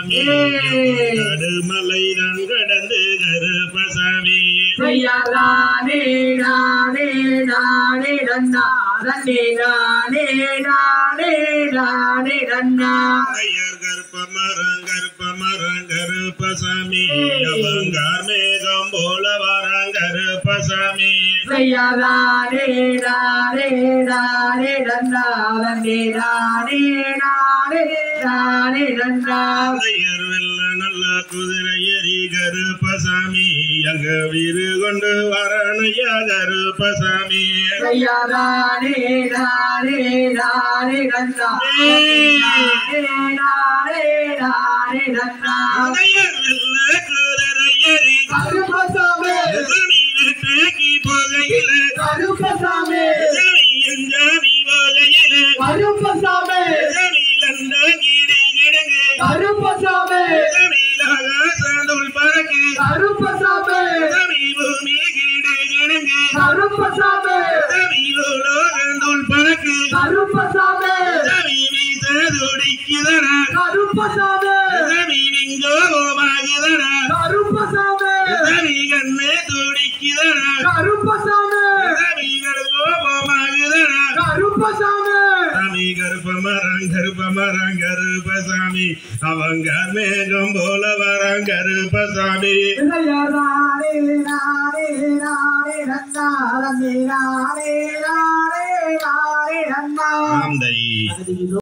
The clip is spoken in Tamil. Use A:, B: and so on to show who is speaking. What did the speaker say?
A: கடுமலை தான் கடந்து கருப்பசாமி
B: ஐயா நானே நானே நானே நன்னா நன்னே நானே நானே நானே நன்னா
A: ஐயர் கருப்ப மரம் கருப்ப மரம் கருப்பசாமி அவங்கார் மேகம் போல வராங்க கருப்பசாமி
B: ஐயா நானே நானே நானே நன்னா நன்னே நானே நானே நானே நன்னா
A: ஐயர் வெல்ல நல்ல குதிரை எரி கருப்பசாமி அங்க வீறு கொண்டு வரணய்யா கருப்பசாமி
B: ஐயா நானே நானே நானே நன்னா நானே நானே நானே நன்னா
A: ஐயர் வெல்ல குதிரை எரி
B: கருப்பசாமி
A: வெற்றி போகையில்
B: கருப்பசாமி
A: எஞ்சாமி போகையில்
B: கருப்பசாமி
A: ஜமீலந்த கீடு கிடங்கு
B: கருப்பசாமி
A: ஜமீலாக சாந்துள் பறக்கு
B: கருப்பசாமி
A: ஜமீ பூமி கீடு கிடங்கு
B: கருப்பசாமி
A: ஜமீலோகந்துள் பறக்கு
B: கருப்பசாமி
A: ஜமீ வீச துடிக்குதன
B: கருப்பசாமி
A: ஜமீ விங்கோமாகுதன
B: கருப்பசாமி
A: ஜமீ கண்ணே துடிக்குதன
B: கருப்பசாமி
A: ஜமீகள் கோபமாகுதன
B: கருப்பசாமி
A: சாமி கருப்ப மரம் கருப்ப மரம் கருப்பசாமி அவங்க மேகம் போல வரம் கருப்பசாமி
B: நானே நானே நானே நன்னா நானே நானே நானே நானே நன்னா
A: ஆந்தை